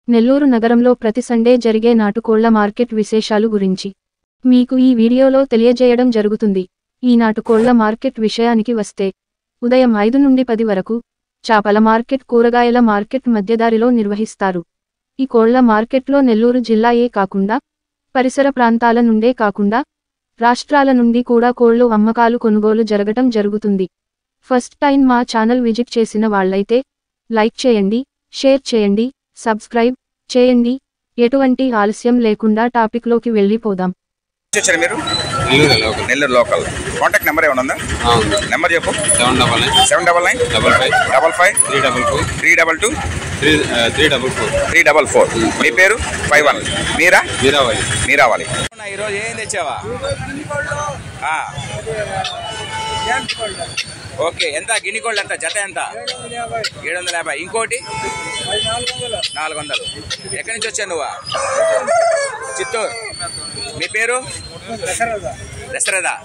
నెల్లూరు నగరంలో ప్రతి సండే జరిగే నాటుకోళ్ల మార్కెట్ విశేషాలు గురించి మీకు ఈ వీడియోలో తెలియజేయడం జరుగుతుంది ఈ నాటుకోళ్ల మార్కెట్ విషయానికి వస్తే ఉదయం ఐదు నుండి పది వరకు చాపల మార్కెట్ కూరగాయల మార్కెట్ మధ్యదారిలో నిర్వహిస్తారు ఈ కోళ్ల మార్కెట్లో నెల్లూరు జిల్లాయే కాకుండా పరిసర ప్రాంతాల నుండే కాకుండా రాష్ట్రాల నుండి కూడా కోళ్లు అమ్మకాలు కొనుగోలు జరగటం జరుగుతుంది ఫస్ట్ టైం మా ఛానల్ విజిట్ చేసిన వాళ్ళైతే లైక్ చేయండి షేర్ చేయండి సబ్స్క్రైబ్ చేయండి ఎటువంటి ఆలస్యం లేకుండా టాపిక్లోకి వెళ్ళిపోదాం వచ్చారు మీరు Nellore local Nellore local contact number ఏమైనా ఉందా ఆ, ఉంది నెంబర్ చెప్పు seven double nine seven double nine double five double five three double four three double two three ఆ, three double four three double four మీ పేరు ఫైవ్ వన్ మీరా వీరావాలి మీరు రావాలి ఈరోజు ఏం తెచ్చావా ఆ. ఓకే ఎంత గిని కోళ్ళు ఎంత జత ఎంత ఏడు వందల యాభై ఇంకోటి నాలుగు వందలు ఎక్కడి నుంచి వచ్చావు నువ్వా చిత్తూరు మీ పేరు దశరథ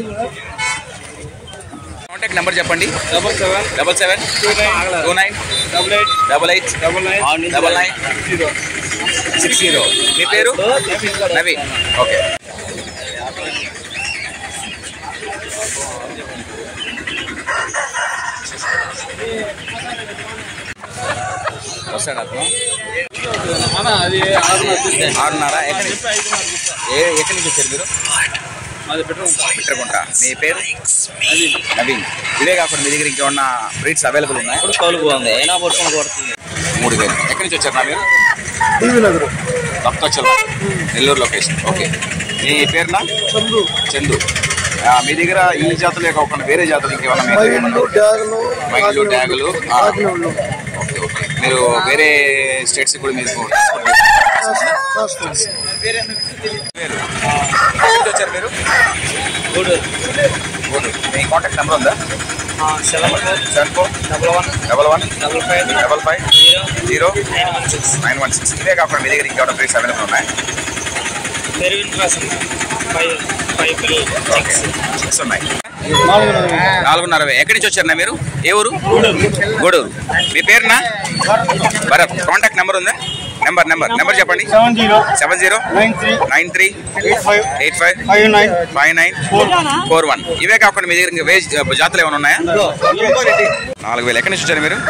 కాంటాక్ట్ నెంబర్ చెప్పండి double seven double seven two nine double eight double eight double nine double nine zero six zero మీ పేరు నవీన్ ఓకే వస్తాడు అతను అది ఆరు వచ్చింది ఆరున్నర ఎక్కడి నుంచి ఏ ఎక్కడి నుంచి వచ్చారు మీరు మాది పెట్రోల్ బిట్రకుంట మీ పేరు నవీన్ ఇవే కాకుండా మీ దగ్గర ఇంకేమన్నా బ్రీడ్స్ అవైలబుల్ ఉన్నాయా ఇప్పుడు కౌలు బాగుంది అయినా పట్టుకొని కొడుతుంది మూడు వేలు ఎక్కడి నుంచి వచ్చారు నా మీరు టీవీ నగర్ భక్తోచల్ నెల్లూరు లొకేషన్ ఓకే మీ పేరునా చందు చందు ఆ, మీ దగ్గర ఈ జాతులే కాకుండా వేరే జాతులు ఇంకేమన్నా మీ దగ్గర మైళ్ళు డ్యాగులు మైళ్ళు ట్యాగులు ఆ, కాకినాళ్ళు ఓకే ఓకే మీరు వేరే స్టేట్స్ కూడా మీరు రాష్ట్రం పేరు ఎక్కడి నుంచి వచ్చారు మీరు గూడూరు గూడూరు. మీ కాంటాక్ట్ నెంబర్ ఉందా seven four seven four double one double one double five double five zero zero nine one six nine one six ఇవే కాకుండా మీ దగ్గర ఇంకేమైనా బ్రేక్స్ అవైలబుల్ ఉన్నాయి పెరిగిన క్లాస్ ఫైవ్ ఫైవ్ పిల్లలు ఓకే సిక్స్ ఉన్నాయి నాలుగున్నర వే- ఎక్కడి నుంచి వచ్చారన్నా మీరు ఏ ఊరు గూడూరు మీ పేరునా భరత్ కాంటాక్ట్ నెంబర్ ఉందా నెంబర్ నెంబర్ నెంబర్ చెప్పండి seven zero seven zero nine three nine three eight five eight five five nine five nine four one ఇవే కాకుండా మీ దగ్గర ఇంకా వేజ్ జాతులు ఏమైనా ఉన్నాయా నాలుగు వేలు ఎక్కడి నుంచి వచ్చారు మీరు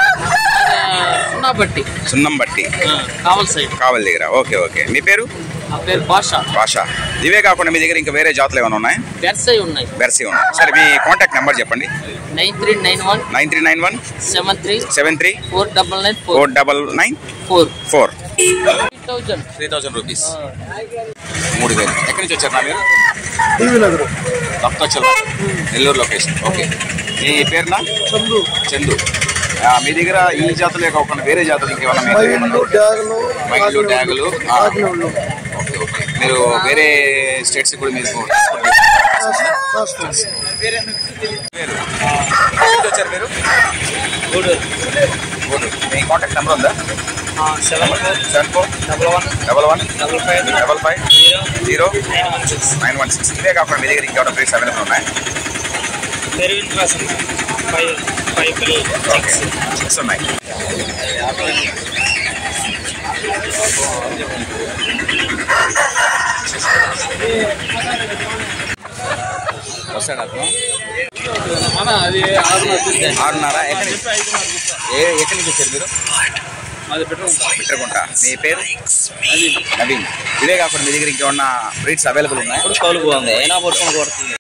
నా బట్టి సున్నం బట్టి కావల్ సైడ్ కావలి దగ్గర ఓకే ఓకే మీ పేరు ఆ పేరు భాష భాష ఇవే కాకుండా మీ దగ్గర ఇంకా వేరే జాతులు ఏమైనా ఉన్నాయా బెర్సై ఉన్నాయి బెర్సీ ఉన్నాయి సరే మీ కాంటాక్ట్ నెంబర్ చెప్పండి nine three nine one nine three nine one seven three seven three four double nine four four double nine four four thousand three thousand rupees మూడు వేలు ఎక్కడి నుంచి వచ్చారు నా మీరు టీవీ నగర్ భక్తోచల్ నెల్లూరు లొకేషన్ ఓకే మీ పేరునా చందు చందు ఆ, మీ దగ్గర ఈ జాతులే కాకుండా వేరే జాతులు ఇంకేమన్నా మీ దగ్గర మైళ్ళు డ్యాగులు మైళ్ళు ట్యాగులు ఆ, కాకినాళ్ళు ఓకే ఓకే మీరు వేరే స్టేట్స్ కూడా మీరు రాష్ట్రం పేరు ఎక్కడి నుంచి వచ్చారు మీరు గూడూరు గూడూరు. మీ కాంటాక్ట్ నెంబర్ ఉందా seven four seven four double one double one double five double five zero zero nine one six nine one six ఇవే కాకుండా మీ దగ్గర ఇంకేమైనా బ్రేక్స్ అవైలబుల్ ఉన్నాయి పెరిగిన క్లాస్ ఫైవ్ ఫైవ్ పిల్లలు ఓకే సిక్స్ ఉన్నాయి వస్తాడు అతను అది ఆరు వచ్చింది ఆరున్నర ఎక్కడి నుంచి ఏ ఎక్కడి నుంచి వచ్చారు మీరు మాది పెట్రోల్ బిట్రకుంట మీ పేరు నవీన్ ఇవే కాకుండా మీ దగ్గర ఇంకేమన్నా బ్రీడ్స్ అవైలబుల్ ఉన్నాయా ఇప్పుడు కౌలు బాగుంది అయినా పట్టుకొని కొడుతుంది